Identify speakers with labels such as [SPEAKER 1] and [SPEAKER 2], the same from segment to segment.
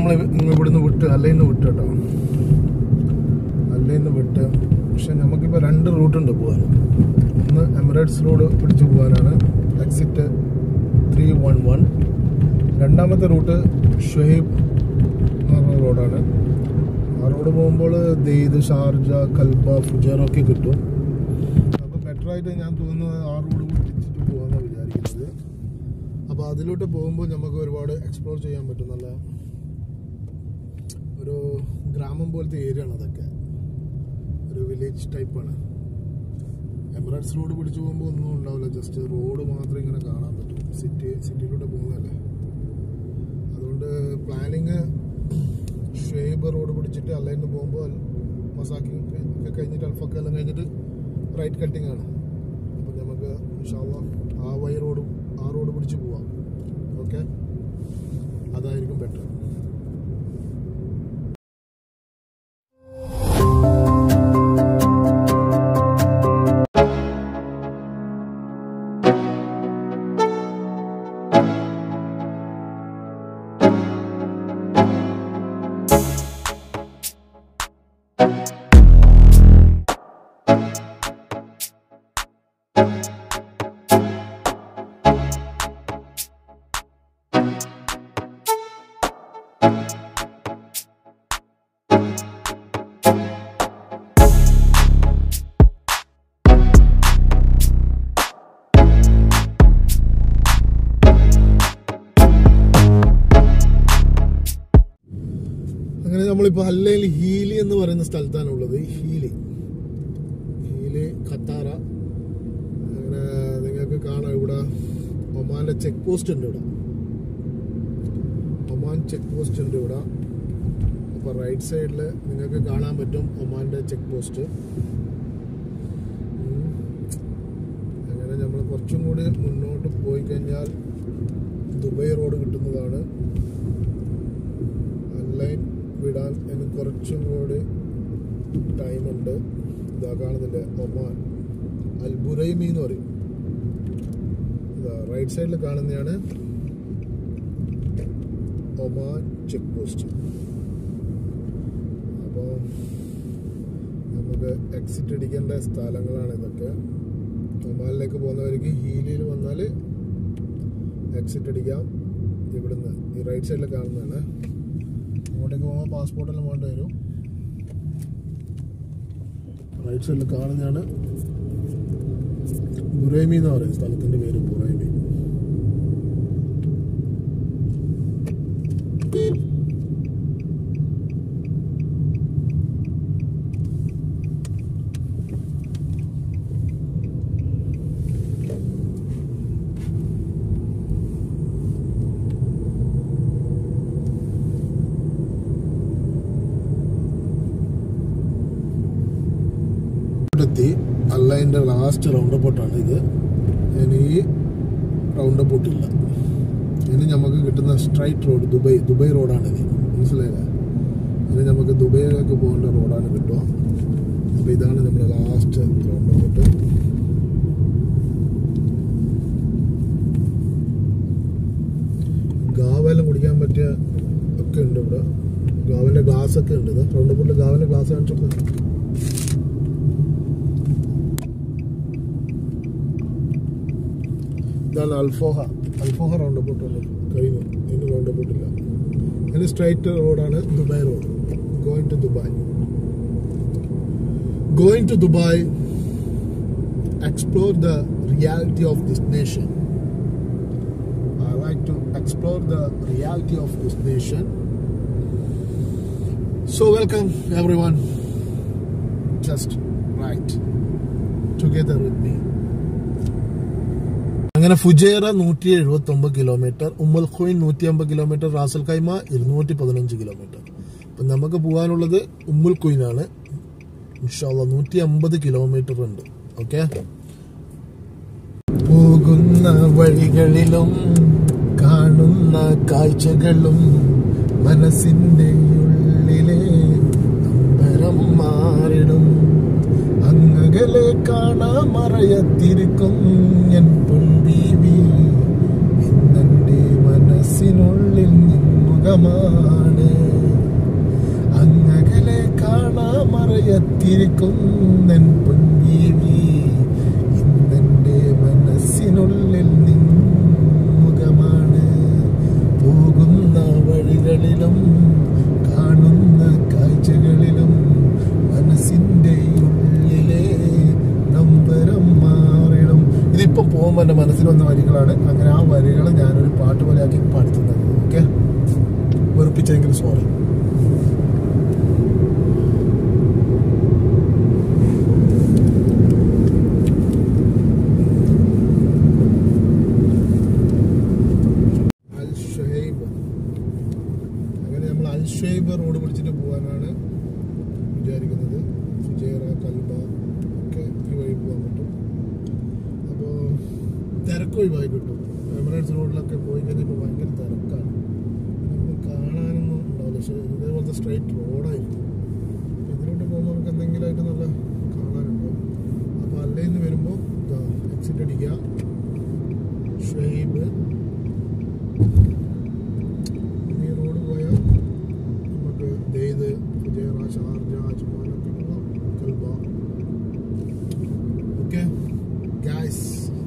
[SPEAKER 1] നമ്മൾ ഇവിടുന്ന് വിട്ട് അല്ലയിന്ന് വിട്ട് കേട്ടോ അല്ലയിന്ന് വിട്ട് പക്ഷെ നമുക്കിപ്പോൾ രണ്ട് റൂട്ടുണ്ട് പോകാൻ ഒന്ന് എമിറേറ്റ്സ് റോഡ് പിടിച്ച് പോകാനാണ് എക്സിറ്റ് ത്രീ വൺ വൺ രണ്ടാമത്തെ റൂട്ട് ഷുഹൈബ് എന്ന് പറഞ്ഞ റോഡാണ് ആ റോഡ് പോകുമ്പോൾ ദെയ്ദ് ഷാർജ കൽബ ഫുജാറൊക്കെ കിട്ടും അപ്പോൾ ബെറ്റർ ആയിട്ട് ഞാൻ തോന്നുന്നത് ആ റോഡ് പിടിച്ചിട്ട് പോകാമെന്നാണ് വിചാരിക്കുന്നത് അപ്പോൾ അതിലോട്ട് പോകുമ്പോൾ നമുക്ക് ഒരുപാട് എക്സ്പ്ലോർ ചെയ്യാൻ പറ്റും നല്ല ഒരു ഗ്രാമം പോലത്തെ ഏരിയ ആണ് അതൊക്കെ ഒരു വില്ലേജ് ടൈപ്പാണ് എമിറേറ്റ്സ് റോഡ് പിടിച്ചു പോകുമ്പോൾ ഒന്നും ഉണ്ടാവില്ല ജസ്റ്റ് റോഡ് മാത്രം ഇങ്ങനെ കാണാൻ പറ്റും സിറ്റി സിറ്റിയിലൂടെ പോകുന്നതല്ലേ അതുകൊണ്ട് പ്ലാനിങ് ഷേബ് റോഡ് പിടിച്ചിട്ട് അല്ലയിന്ന് പോകുമ്പോൾ മസാക്കിങ് ഒക്കെ കഴിഞ്ഞിട്ട് അൽഫക്ക എല്ലാം കഴിഞ്ഞിട്ട് റൈറ്റ് കട്ടിങ് ആണ് അപ്പം നമുക്ക് ഇൻഷാല്ല ആ വൈ റോഡ് ആ റോഡ് പിടിച്ച് പോവാം ഓക്കെ അതായിരിക്കും ബെറ്റർ അങ്ങനെ നമ്മളിപ്പോൾ അല്ലയിൽ ഹീലി എന്ന് പറയുന്ന സ്ഥലത്താണ് ഉള്ളത് ഹീലി ഹീലി ഖത്താറ അങ്ങനെ നിങ്ങൾക്ക് കാണാം ഇവിടെ ഒമാന്റെ ചെക്ക് പോസ്റ്റ് ഉണ്ട് ഇവിടെ ഒമാൻ ചെക്ക് പോസ്റ്റ് ഉണ്ട് ഇവിടെ അപ്പോൾ റൈറ്റ് സൈഡിൽ നിങ്ങൾക്ക് കാണാൻ പറ്റും ഒമാന്റെ ചെക്ക് പോസ്റ്റ് ഉം. അങ്ങനെ നമ്മൾ കുറച്ചും കൂടി മുന്നോട്ട് പോയി കഴിഞ്ഞാൽ ദുബായ് റോഡ് കിട്ടുന്നതാണ് ഓൺലൈൻ വിടാൻ ഇനി കുറച്ചും കൂടി ടൈമുണ്ട് ഇതാ കാണുന്നില്ലേ ഒമാൻ അൽബുറൈമി എന്ന് പറയും ഇതാ റൈറ്റ് സൈഡിൽ കാണുന്നതാണ് ഒമാൻ ചെക്ക് പോസ്റ്റ് അപ്പോൾ നമുക്ക് എക്സിറ്റ് അടിക്കേണ്ട സ്ഥലങ്ങളാണ് ഇതൊക്കെ ഒമാനിലേക്ക് പോകുന്നവർക്ക് ഹീലിയിൽ വന്നാൽ എക്സിറ്റ് അടിക്കാം ഇവിടുന്ന് ഈ റൈറ്റ് സൈഡിൽ കാണുന്നതാണ് അങ്ങോട്ടേക്ക് പോകുമ്പോൾ പാസ്പോർട്ടെല്ലാം വേണ്ടി വരും റൈറ്റ് സൈഡിൽ കാണുന്നതാണ് ബുറൈമി എന്ന് പറയും സ്ഥലത്തിന്റെ പേര് ബുറൈമി ഇവിടെത്തി അല്ലതിൻ്റെ ലാസ്റ്റ് റൗണ്ട് പൊട്ടാണ് ഇത് ഇനി ഈ റൗണ്ട് പൊട്ടില്ല ഇനി നമുക്ക് കിട്ടുന്ന സ്ട്രൈറ്റ് റോഡ് ദുബായ് ദുബായ് റോഡാണ് ഇനി മനസ്സിലായില്ലേ ഇനി നമുക്ക് ദുബൈയിലേക്ക് പോകേണ്ട റോഡാണ് കിട്ടുക അപ്പോൾ ഇതാണ് നമ്മുടെ ലാസ്റ്റ് റൗണ്ട് പൊട്ട് ഗാവെല്ലാം കുടിക്കാൻ പറ്റിയ ഒക്കെ ഉണ്ട് ഇവിടെ ഗാവിൻ്റെ ഗ്ലാസ് ഒക്കെ ഉണ്ട് ഇത് റൗണ്ട് പൊട്ടിൽ ഗാവിൻ്റെ ഗ്ലാസ് കാണിച്ചു കൊടുത്തത് ഇതാണ് അൽഫോഹ അൽഫോഹ റൗണ്ട് അബൌട്ട് കഴിഞ്ഞു ഇനി റൗണ്ട് അബൌട്ട് ഇല്ല ഇനി സ്ട്രൈറ്റ് റോഡാണ് Dubai road going to Dubai going to Dubai explore the reality of this nation. I like to explore the reality of this nation. So, welcome everyone. Just right together with me. അങ്ങനെ Fujairah നൂറ്റി എഴുപത്തി ഒമ്പത് kilometre ഉമ്മൽ ഖുയിൻ നൂറ്റി അമ്പത് kilometre Ras al Khaimah ഇരുന്നൂറ്റി പതിനഞ്ച് kilometre അപ്പൊ നമുക്ക് പോകാനുള്ളത് ഉമ്മുൽ ഖുയിനാണ് ഇൻഷാല്ല നൂറ്റി അമ്പത് കിലോമീറ്റർ ഉണ്ട് ഓക്കെ പോകുന്ന വഴികളിലും കാണുന്ന കാഴ്ചകളും മനസ്സിന്റെ ഉള്ളിലെ അമ്പരം മാറിടും അങ്ങകലെ കാണാമറയത്തിരിക്കും എൻ പൊൻബീവി ഇന്നെന്റെ മനസ്സിനുള്ളിൽ നിൻമുഖമാണ് എത്തിയിരിക്കുന്നൻ പൊന്നീവി ഇന്നെന്റെ മനസ്സിനുള്ളിൽ നിൻമുഖമാണ് പോകുന്ന വഴികളിലും കാണുന്ന കാഴ്ചകളിലും മനസ്സിന്റെ ഉള്ളിലെ നമ്പരം മാറിടും ഇതിപ്പം പോകുമ്പോൾ എൻ്റെ മനസ്സിൽ വന്ന വരികളാണ് അങ്ങനെ ആ വരികൾ ഞാനൊരു പാട്ട് പോലെയാക്കി പാടുത്തുന്നത് ഓക്കെ വെറുപ്പിച്ചെങ്കിലും സോറി അൽ ഷുഹൈബ് അങ്ങനെ നമ്മൾ അൽ ഷുഹൈബ് റോഡ് പിടിച്ചിട്ട് പോകാനാണ് വിചാരിക്കുന്നത് ഫുജേറ കൽബ ഒക്കെ ഈ വഴി പോകാൻ പറ്റും അപ്പോൾ തിരക്ക് ഒഴിവായി കിട്ടും എമിറേറ്റ്സ് റോഡിലൊക്കെ പോയി കഴിഞ്ഞാൽ ഇപ്പോൾ ഭയങ്കര തിരക്കാണ് ഒന്നും കാണാനൊന്നും ഉണ്ടാവില്ല പക്ഷേ ഇതേപോലത്തെ സ്ട്രൈറ്റ് റോഡായിരിക്കും അപ്പോൾ ഇതിലോട്ട് പോകുമ്പോൾ നമുക്ക് എന്തെങ്കിലുമായിട്ട് നല്ല കാണാനുണ്ടാവും അപ്പോൾ അല്ലയിൽ നിന്ന് വരുമ്പോൾ എക്സിറ്റ് അടിക്കുക ഷുഹൈബ് ഈ റോഡ് പോയാൽ നമുക്ക് ദെയ്ത് ഫുജേറ ഷാർജ അജ്മാൻ ഒക്കെ പോകാം കൽബ ഓക്കെ ഗായ്സ്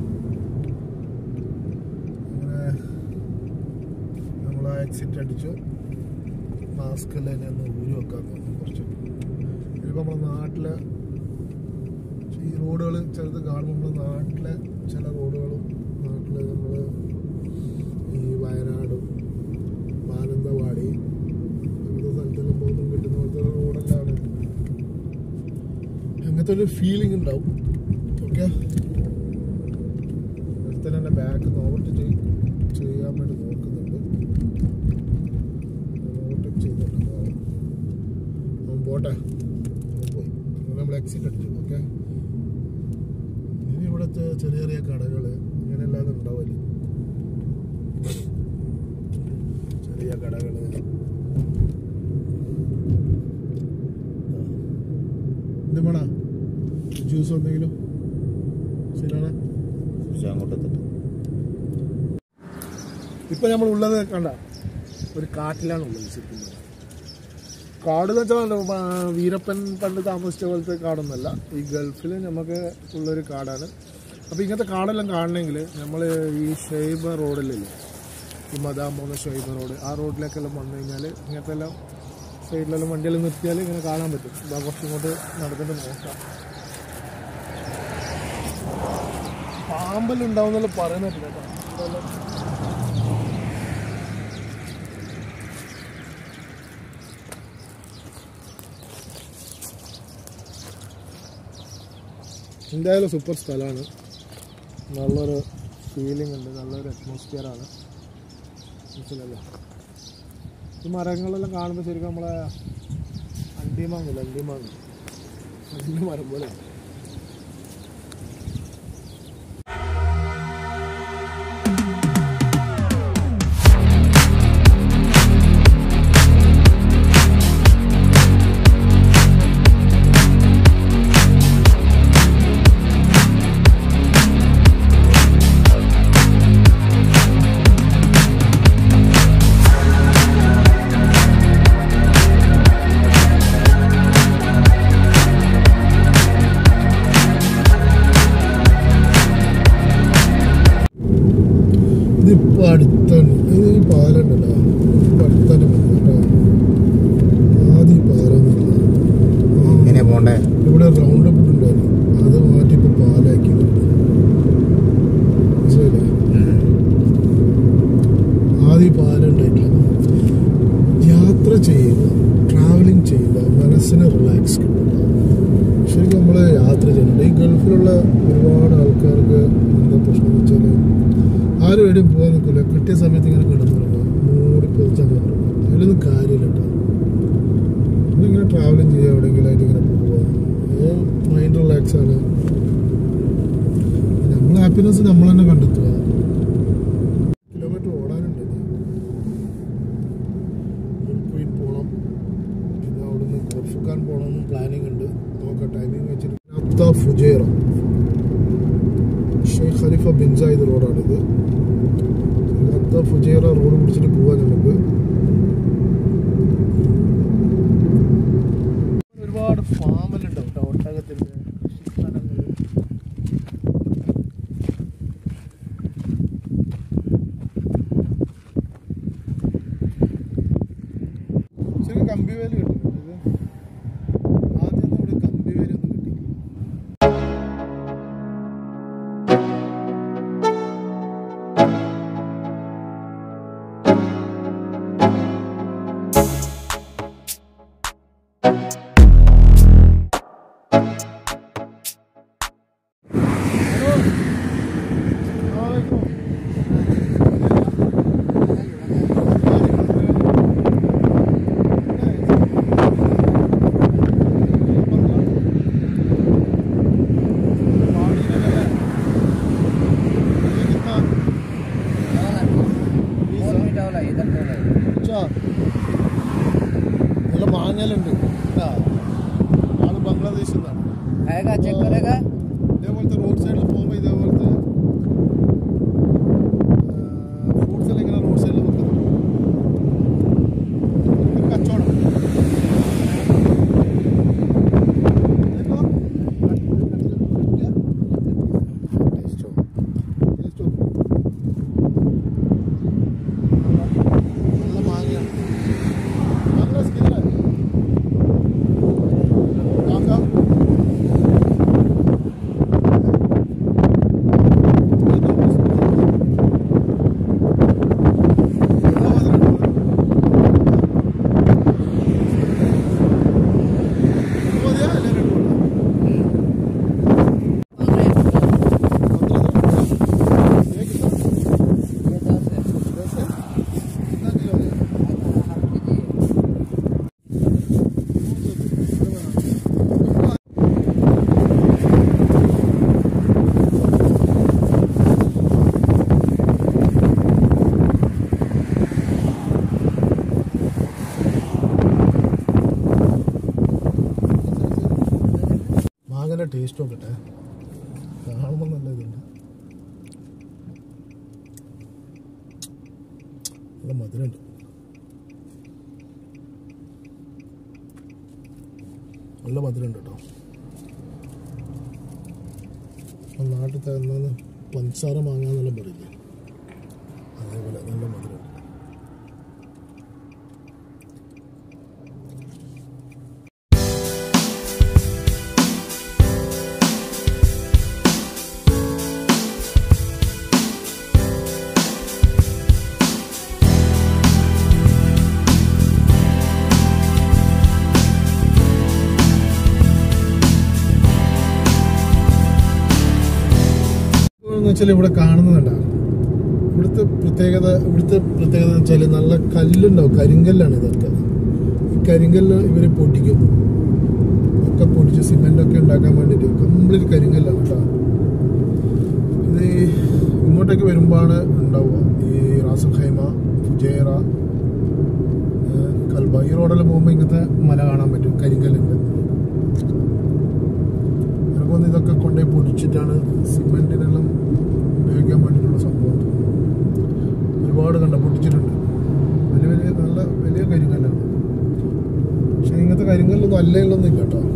[SPEAKER 1] അങ്ങനെ നമ്മൾ ആ എക്സിറ്റ് അടിച്ചു മാസ്ക് എല്ലാം ഞാൻ ഒന്ന് ഊരി വെക്കാൻ തോന്നുന്നു കുറച്ച് ഇതിപ്പോൾ നമ്മുടെ നാട്ടിലെ ഈ റോഡുകൾ ചിലത് കാണുമ്പോൾ നമ്മുടെ നാട്ടിലെ ചില റോഡുകളും നാട്ടിൽ നമ്മൾ ഈ വയനാടും മാനന്തവാടി അങ്ങനത്തെ സ്ഥലത്തെല്ലാം പോകുമ്പോൾ കിട്ടുന്ന പോലത്തെ ഒരു റോഡല്ലാണ് അങ്ങനത്തെ ഒരു ഫീലിംഗ് ഉണ്ടാവും ഓക്കെ അടുത്ത തന്നെ ബാക്ക് നോട്ട് ചെയ്യാൻ വേണ്ടി നോക്കുന്നുണ്ട് നോട്ട് ചെയ്തിട്ടുണ്ട് അവൻ പോട്ടെ അവൻ പോയി അങ്ങനെ നമ്മൾ എക്സിറ്റ് അടിച്ചു ഓക്കെ ഇനി ഇവിടുത്തെ ചെറിയ ചെറിയ കടകൾ ഇങ്ങനെയല്ലാതെ ഉണ്ടാവില്ല ചെറിയ കടകൾ എന്ത് വേണ ജ്യൂസ് എന്തെങ്കിലും ശരിയാണ്
[SPEAKER 2] പക്ഷെ അങ്ങോട്ടെത്തിട്ട്
[SPEAKER 1] ഇപ്പൊ നമ്മൾ ഉള്ളത് കണ്ട ഒരു കാട്ടിലാണ് ഉള്ളത് ശരിക്കും പറഞ്ഞാൽ. കാട് എന്ന് വെച്ചാൽ ആ, വീരപ്പൻ പണ്ട് താമസിച്ച പോലത്തെ കാടൊന്നല്ല ഈ ഗൾഫിൽ നമുക്ക് ഉള്ളൊരു കാടാണ് അപ്പോൾ ഇങ്ങനത്തെ കാടെല്ലാം കാണണമെങ്കിൽ നമ്മൾ ഈ ഷെയ്ബ റോഡിലില്ലേ ഈ മദാം പോകുന്ന ഷെയ്ബ റോഡ് ആ റോഡിലേക്കെല്ലാം വന്നു കഴിഞ്ഞാൽ ഇങ്ങനത്തെ എല്ലാം സൈഡിലെല്ലാം വണ്ടിയെല്ലാം നിർത്തിയാൽ ഇങ്ങനെ കാണാൻ പറ്റും ഇതാ കുറച്ച് ഇങ്ങോട്ട് നടന്നിട്ട് നോക്കാം പാമ്പെല്ലാം ഉണ്ടാവുന്നല്ലോ പറയുന്നില്ല കേട്ടോ ഇതെല്ലാം എന്തായാലും സൂപ്പർ സ്ഥലമാണ് നല്ലൊരു ഫീലിംഗ് ഉണ്ട് നല്ലൊരു അറ്റ്മോസ്ഫിയറാണ് മനസ്സിലല്ലോ ഈ മരങ്ങളെല്ലാം കാണുമ്പോൾ ശരിക്കും നമ്മളെ അണ്ടിമാങ്ങില്ല അണ്ടിമാങ്ങ അണ്ടി മരം പോലെ ഇതിപ്പോ അടുത്താണ് ഇത് ഈ പാലുണ്ടല്ലോ ഇപ്പൊ അടുത്താണ് കേട്ടോ ആദ്യം ഈ പാലൊന്നുമില്ല ആ,
[SPEAKER 2] എങ്ങനെയാ പോണ്ടേ
[SPEAKER 1] ഇവിടെ റൗണ്ട് അപ്പ് ഉണ്ടായിരുന്നു അത് മാറ്റി ഇപ്പൊ പാലാക്കി മനസ്സിലായില്ലേ ആദ്യം പാലുണ്ടായിട്ടില്ല യാത്ര ചെയ്യുക ട്രാവലിംഗ് ചെയ്യുക മനസ്സിന് റിലാക്സ് കിട്ടുക ശരിക്കും നമ്മൾ യാത്ര ചെയ്യുന്നുണ്ട് ഈ ഗൾഫിലുള്ള ഒരുപാട് ആൾക്കാർക്ക് എന്താ പ്രശ്നം എന്ന് വെച്ചാൽ ആരും എവിടെയും പോകാൻ നിൽക്കില്ല കിട്ടിയ സമയത്ത് ഇങ്ങനെ കിടന്നുറങ്ങുക മൂടി പൊതിച്ചാൽ കിടന്നുറങ്ങുക അതിലൊന്നും കാര്യമില്ല കേട്ടോ നമ്മളിങ്ങനെ ട്രാവലിംഗ് ചെയ്യുക എവിടെയെങ്കിലും ആയിട്ട് ഇങ്ങനെ പോവുക മൈൻഡ് റിലാക്സ് ആണ് നമ്മൾ ഹാപ്പിനെസ് നമ്മൾ തന്നെ കണ്ടെത്തുക കിലോമീറ്റർ ഓടാനുണ്ട് ഇനി. മുൽക്കുയിൽ പോകണം പിന്നെ അവിടുന്ന് കോർഫുക്കാൻ പോകണമെന്നും പ്ലാനിങ് ഉണ്ട് നോക്കാം ടൈമിംഗ് വെച്ചിട്ട് അത്ത Fujairah Sheikh Khalifa bin Zayed റോഡാണിത് അത്ത ഫുജേറ റോഡ് പിടിച്ചിട്ട് പോവാൻ നമുക്ക് ഒരുപാട് ഫാം കമ്പിവേല് കിട്ടും ഇത് ആദ്യം ഇവിടെ കമ്പിവേലി ഒന്നും കിട്ടിയില്ല अच्छा നല്ല മാങ്ങലുണ്ട് കേട്ടാ ആള് ബംഗ്ലാദേശിൽ നിന്നാണ്
[SPEAKER 2] आएगा चेक करेगा
[SPEAKER 1] ഇതേപോലത്തെ റോഡ് സൈഡിൽ പോകുമ്പോൾ ഇതേപോലത്തെ ഫ്രൂട്ട്സ് എല്ലാം ഇങ്ങനെ റോഡ് സൈഡിൽ വെക്കുന്നത് ഒരു കച്ചവടം ഇതേക്കോ? ടേസ്റ്റോ? ടേസ്റ്റോ? നല്ല മാങ്ങയാണ് മാങ്ങ സ്കിന്നല്ലേ കാക്ക മാങ്ങയുടെ ടേസ്റ്റ് നോക്കട്ടെ കാണുമ്പോൾ നല്ല ഇതുണ്ട് നല്ല മധുരമുണ്ട് നല്ല മധുരമുണ്ട് കേട്ടോ നമ്മൾ നാട്ടിൽ തരുന്ന പഞ്ചസാര മാങ്ങാന്നെല്ലാം പറയില്ലേ അതേപോലെ നല്ല മധുരമുണ്ട് എന്ന് വെച്ചാൽ ഇവിടെ കാണുന്നതല്ല ഇവിടുത്തെ പ്രത്യേകത ഇവിടുത്തെ പ്രത്യേകത എന്ന് വെച്ചാൽ നല്ല കല്ലുണ്ടാവും കരിങ്കല്ലാണ് ഇതൊക്കെ ഈ കരിങ്കല്ല് ഇവർ പൊട്ടിക്കും ഒക്കെ പൊടിച്ച് സിമെന്റ് ഒക്കെ ഉണ്ടാക്കാൻ വേണ്ടിയിട്ട് കംപ്ലീറ്റ് കരിങ്കല്ലാണ് കേട്ടോ ഇത് ഈ ഇങ്ങോട്ടേക്ക് വരുമ്പോഴാണ് ഉണ്ടാവുക ഈ റാസൽ ഖൈമ ഫുജേറ ഏഹ് കൽബ ഈ റോഡിൽ പോകുമ്പോൾ ഇങ്ങനത്തെ മല കാണാൻ പറ്റും കരിങ്കല്ലുണ്ട് എനിക്കൊന്ന് ഇതൊക്കെ കൊണ്ടുപോയി പൊടിച്ചിട്ടാണ് സിമെന്റിനെല്ലാം ഉപയോഗിക്കാൻ വേണ്ടിയിട്ടുള്ള സംഭവം ഒരുപാട് കണ്ട പൊട്ടിച്ചിട്ടുണ്ട് വലിയ വലിയ നല്ല വലിയ കരിങ്കല്ലാണ് പക്ഷെ ഇങ്ങനത്തെ കരിങ്കല്ലൊന്നും അല്ലയിലൊന്നും ഇല്ല കേട്ടോ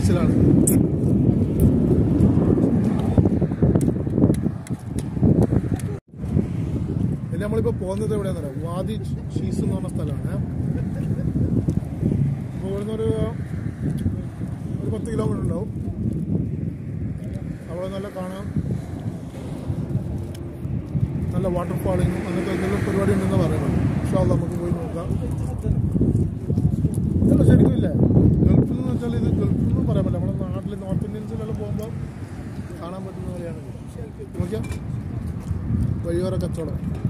[SPEAKER 1] ബീച്ചിലാണ് പിന്നെ നമ്മളിപ്പോൾ പോകുന്നത് എവിടെയാണെന്ന് അറിയാം വാദി ഷീസ് എന്ന് പറഞ്ഞ സ്ഥലമാണ് അപ്പോൾ ഇവിടുന്ന് ഒരു ഒരു പത്ത് കിലോമീറ്റർ ഉണ്ടാവും അവിടെ നല്ല കാണാം നല്ല വാട്ടർഫാളിങ് അങ്ങനത്തെ എന്തെങ്കിലും പരിപാടി ഉണ്ടെന്ന് പറയുന്നത് പക്ഷേ അത് നമുക്ക് പോയി നോക്കാം ഇല്ല ശരിക്കും ഇല്ലേ ഗൾഫിൽ എന്ന് വെച്ചാൽ ഇത് ഗൾഫിൽ നിന്നും പറയാൻ പറ്റില്ല നമ്മുടെ നാട്ടിൽ നോർത്ത് ഇന്ത്യൻസിലെല്ലാം പോകുമ്പോൾ കാണാൻ പറ്റുന്ന പോലെയാണ് ഇത്. നോക്കിയാൽ വഴിയോര കച്ചവടം